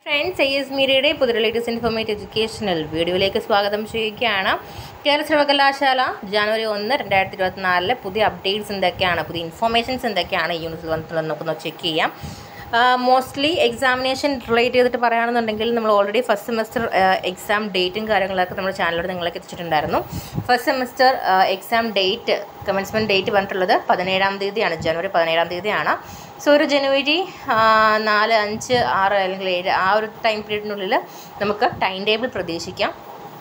friends I S മീഡിയയുടെ പുതിയ latest informative educational വീഡിയോയിലേക്ക് സ്വാഗതം ചെയ്യുകയാണ് കേരള സർവകലാശാല ജനുവരി ഒന്ന് രണ്ടായിരത്തി ഇരുപത്തിനാലിലെ പുതിയ അപ്ഡേറ്റ്സ് എന്തൊക്കെയാണ് പുതിയ ഇൻഫോർമേഷൻസ് എന്തൊക്കെയാണ് ഈ യൂണിറ്റിൽ വന്നിട്ടുള്ളത് നമുക്കൊന്ന് ചെക്ക് ചെയ്യാം മോസ്റ്റ്ലി എക്സാമിനേഷൻ റിലേറ്റ് ചെയ്തിട്ട് പറയുകയാണെന്നുണ്ടെങ്കിൽ നമ്മൾ ഓൾറെഡി ഫസ്റ്റ് സെമസ്റ്റർ എക്സാം ഡേറ്റും കാര്യങ്ങളൊക്കെ നമ്മുടെ ചാനലിലൂടെ നിങ്ങളൊക്കെ എത്തിച്ചിട്ടുണ്ടായിരുന്നു first semester exam date commencement date പറഞ്ഞിട്ടുള്ളത് പതിനേഴാം തീയതിയാണ് ജനുവരി പതിനേഴാം തീയതിയാണ് സോ ഒരു ജനുവരി നാല് അഞ്ച് ആറ് അല്ലെങ്കിൽ ഏഴ് ആ ഒരു ടൈം പീരീഡിനുള്ളിൽ നമുക്ക് ടൈം ടേബിൾ പ്രതീക്ഷിക്കാം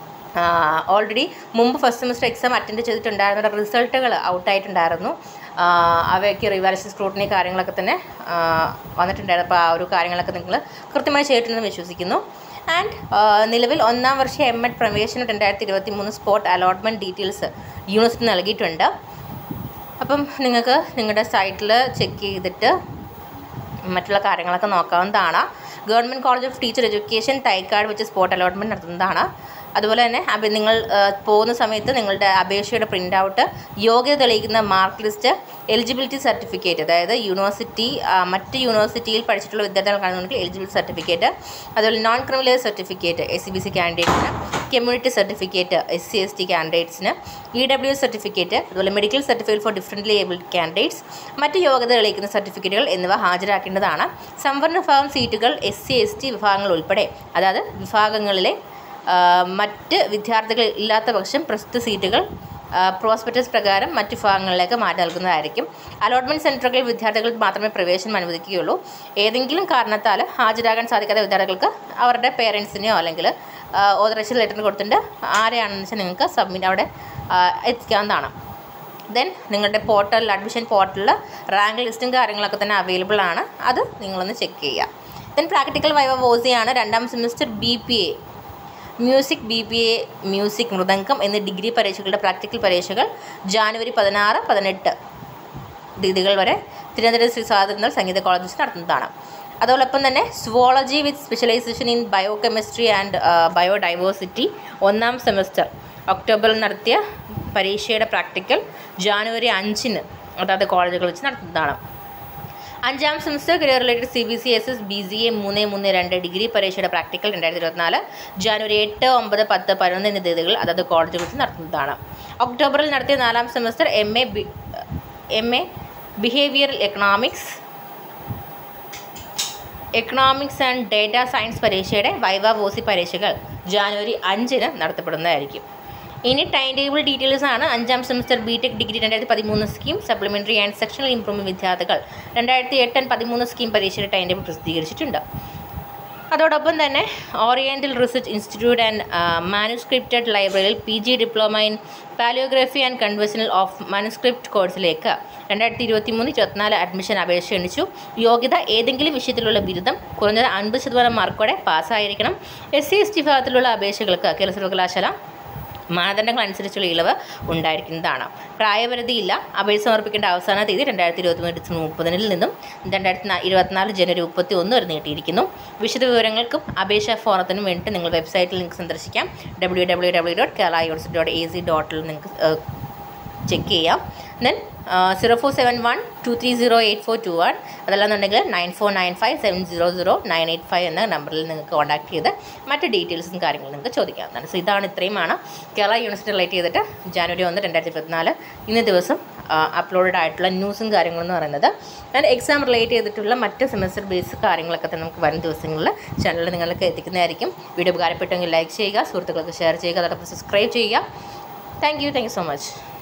ഓൾറെഡി മുമ്പ് ഫസ്റ്റ് സെമസ്റ്റർ എക്സാം അറ്റൻഡ് ചെയ്തിട്ടുണ്ടായിരുന്ന റിസൾട്ടുകൾ ഔട്ടായിട്ടുണ്ടായിരുന്നു അവയ്ക്ക് റിവാലുവേഷൻ സ്ക്രൂട്ടിനി കാര്യങ്ങളൊക്കെ തന്നെ വന്നിട്ടുണ്ടായിരുന്നു അപ്പോൾ ആ ഒരു കാര്യങ്ങളൊക്കെ നിങ്ങൾ കൃത്യമായി ചെയ്തിട്ടുണ്ടെന്ന് വിശ്വസിക്കുന്നു ആൻഡ് നിലവിൽ ഒന്നാം വർഷ എം എഡ് പ്രവേശനം രണ്ടായിരത്തി ഇരുപത്തി മൂന്ന് സ്പോട്ട് അലോട്ട്മെൻറ്റ് ഡീറ്റെയിൽസ് യൂണിവേഴ്സിറ്റി നൽകിയിട്ടുണ്ട് അപ്പം നിങ്ങൾക്ക് നിങ്ങളുടെ സൈറ്റിൽ ചെക്ക് ചെയ്തിട്ട് മറ്റുള്ള കാര്യങ്ങളൊക്കെ നോക്കാവുന്നതാണ് government college of teacher education Thycaud വെച്ച് സ്പോട്ട് അലോട്ട്മെൻറ്റ് നടത്തുന്നതാണ് അതുപോലെ തന്നെ അഭി നിങ്ങൾ പോകുന്ന സമയത്ത് നിങ്ങളുടെ അപേക്ഷയുടെ പ്രിൻ്റ് ഔട്ട് യോഗ്യത തെളിയിക്കുന്ന മാർക്ക് ലിസ്റ്റ് എലിജിബിലിറ്റി സർട്ടിഫിക്കറ്റ് അതായത് യൂണിവേഴ്സിറ്റി മറ്റ് യൂണിവേഴ്സിറ്റിയിൽ പഠിച്ചിട്ടുള്ള വിദ്യാർത്ഥികൾക്കാണെന്നുണ്ടെങ്കിൽ എലിജിബിലിറ്റി സർട്ടിഫിക്കറ്റ് അതുപോലെ non criminal certificate S C B C കാൻഡിഡേറ്റ്സിന് community certificate S C S T കാൻഡിഡേറ്റ്സിന് ഇ ഡബ്ല്യു സർട്ടിഫിക്കറ്റ് അതുപോലെ medical certificate for differently abled candidates മറ്റ് യോഗ്യത തെളിയിക്കുന്ന സർട്ടിഫിക്കറ്റുകൾ എന്നിവ ഹാജരാക്കേണ്ടതാണ് സംവരണ വിഭാഗം സീറ്റുകൾ എസ് സി എസ് ടി വിഭാഗങ്ങൾ ഉൾപ്പെടെ അതായത് വിഭാഗങ്ങളിലെ മറ്റ് വിദ്യാർത്ഥികൾ ഇല്ലാത്ത പക്ഷം പ്രസ്തുത സീറ്റുകൾ പ്രോസ്പെക്ടസ് പ്രകാരം മറ്റ് വിഭാഗങ്ങളിലേക്ക് മാറ്റി നൽകുന്നതായിരിക്കും അലോട്ട്മെൻറ്റ് സെൻറ്ററുകളിൽ വിദ്യാർത്ഥികൾ മാത്രമേ പ്രവേശനം അനുവദിക്കുകയുള്ളൂ ഏതെങ്കിലും കാരണത്താൽ ഹാജരാകാൻ സാധിക്കാത്ത വിദ്യാർത്ഥികൾക്ക് അവരുടെ പേരൻസിനെയോ അല്ലെങ്കിൽ ഓതറൈസേഷൻ ലെറ്റർ കൊടുത്തിട്ട് ആരെയാണെന്ന് വെച്ചാൽ നിങ്ങൾക്ക് സബ്മിറ്റ് അവിടെ എത്തിക്കാവുന്നതാണ് ദെൻ നിങ്ങളുടെ പോർട്ടലിൽ അഡ്മിഷൻ പോർട്ടലിൽ റാങ്ക് ലിസ്റ്റും കാര്യങ്ങളൊക്കെ തന്നെ അവൈലബിൾ ആണ് അത് നിങ്ങളൊന്ന് ചെക്ക് ചെയ്യുക ദെൻ പ്രാക്ടിക്കൽ വൈവ വോസിയാണ് രണ്ടാം semester B P A music B B A music mridangam എന്നീ ഡിഗ്രി പരീക്ഷകളുടെ പ്രാക്ടിക്കൽ പരീക്ഷകൾ ജാനുവരി പതിനാറ് പതിനെട്ട് തീയതികൾ വരെ തിരുവനന്തപുരം ശ്രീ സ്വാതന്ത്ര്യ സംഗീത കോളേജിൽ നടത്തുന്നതാണ് അതോടൊപ്പം തന്നെ zoology with specialization in bio chemistry and biodiversity ഒന്നാം സെമസ്റ്റർ ഒക്ടോബറിൽ നടത്തിയ പരീക്ഷയുടെ പ്രാക്ടിക്കൽ ജാനുവരി അഞ്ചിന് അതാത് കോളേജുകൾ വെച്ച് നടത്തുന്നതാണ് അഞ്ചാം semester career related C B C S S B C A മൂന്ന് മൂന്ന് രണ്ട് ഡിഗ്രി പരീക്ഷയുടെ പ്രാക്ടിക്കൽ രണ്ടായിരത്തി ഇരുപത്തിനാല് ജനുവരി എട്ട് ഒമ്പത് പത്ത് പതിനൊന്ന് എന്നീ തീയതികൾ അതത് കോളേജുകൾ വെച്ച് നടത്തുന്നതാണ് ഒക്ടോബറിൽ നടത്തിയ നാലാം semester M A B M A behavioural economics economics and data science പരീക്ഷയുടെ വൈവ വോസി പരീക്ഷകൾ ജാനുവരി അഞ്ചിന് നടത്തപ്പെടുന്നതായിരിക്കും ഇനി ടൈം ടേബിൾ ഡീറ്റെയിൽസ് ആണ് അഞ്ചാം സെമസ്റ്റർ ബി ടെക് ഡിഗ്രി രണ്ടായിരത്തി പതിമൂന്ന് scheme supplementary and sectional improvement വിദ്യാർത്ഥികൾ രണ്ടായിരത്തി എട്ട് ആൻഡ് പതിമൂന്ന് സ്കീം പരീക്ഷയുടെ ടൈം ടേബിൾ പ്രസിദ്ധീകരിച്ചിട്ടുണ്ട് അതോടൊപ്പം തന്നെ oriental research institute and manuscripts ലൈബ്രറിയിൽ P G diploma in palaeography and conversational of manuscript കോഴ്സിലേക്ക് രണ്ടായിരത്തി ഇരുപത്തി മൂന്ന് ഇരുപത്തിനാല് അഡ്മിഷൻ അപേക്ഷ ക്ഷണിച്ചു യോഗ്യത ഏതെങ്കിലും വിഷയത്തിലുള്ള ബിരുദം കുറഞ്ഞത് അൻപത് ശതമാനം മാർക്കോടെ പാസ്സായിരിക്കണം എസ് സി എസ് ടി വിഭാഗത്തിലുള്ള അപേക്ഷകൾക്ക് കേരള സർവകലാശാല മാനദണ്ഡങ്ങൾ അനുസരിച്ചുള്ള ഇളവ് ഉണ്ടായിരിക്കുന്നതാണ് പ്രായപരിധിയില്ല അപേക്ഷ സമർപ്പിക്കേണ്ട അവസാന തീയതി രണ്ടായിരത്തി ഇരുപത്തി മൂന്ന് ഡിസംബർ മുപ്പതിനിൽ നിന്നും രണ്ടായിരത്തി ഇരുപത്തിനാല് ജനുവരി മുപ്പത്തി ഒന്ന് വരെ നീട്ടിയിരിക്കുന്നു വിശദ വിവരങ്ങൾക്കും അപേക്ഷാ ഫോറത്തിനും വേണ്ടിയിട്ട് നിങ്ങൾ വെബ്സൈറ്റിൽ നിങ്ങൾക്ക് സന്ദർശിക്കാം W W W dot Kerala university dot A C ഡോട്ടിൽ നിങ്ങൾക്ക് ചെക്ക് ചെയ്യാം then zero four seven one two three zero eight four two one അതല്ലാന്നുണ്ടെങ്കിൽ nine four nine five seven zero zero nine eight five എന്ന നമ്പറിൽ നിങ്ങൾക്ക് contact ചെയ്ത് മറ്റ് ഡീറ്റെയിൽസും കാര്യങ്ങളും നിങ്ങൾക്ക് ചോദിക്കാവുന്നതാണ് സോ ഇതാണ് ഇത്രയുമാണ് കേരള യൂണിവേഴ്സിറ്റി റിലേറ്റ് ചെയ്തിട്ട് ജാനുവരി ഒന്ന് രണ്ടായിരത്തി ഇരുപത്തിനാല് ഇന്ന ദിവസം അപ്ലോഡഡ് ആയിട്ടുള്ള ന്യൂസും കാര്യങ്ങളും എന്ന് പറയുന്നത് ആൻഡ് എക്സാം റിലേറ്റ് ചെയ്തിട്ടുള്ള മറ്റ് സെമസ്റ്റർ ബേസ് കാര്യങ്ങളൊക്കെ തന്നെ നമുക്ക് വരും ദിവസങ്ങളിൽ ചാനലിൽ നിങ്ങൾക്ക് എത്തിക്കുന്നതായിരിക്കും വീഡിയോ ഉപകാരപ്പെട്ടെങ്കിൽ ലൈക്ക് ചെയ്യുക സുഹൃത്തുക്കൾക്ക് ഷെയർ ചെയ്യുക അതോടൊപ്പം സബ്സ്ക്രൈബ് ചെയ്യുക thank you thank you so much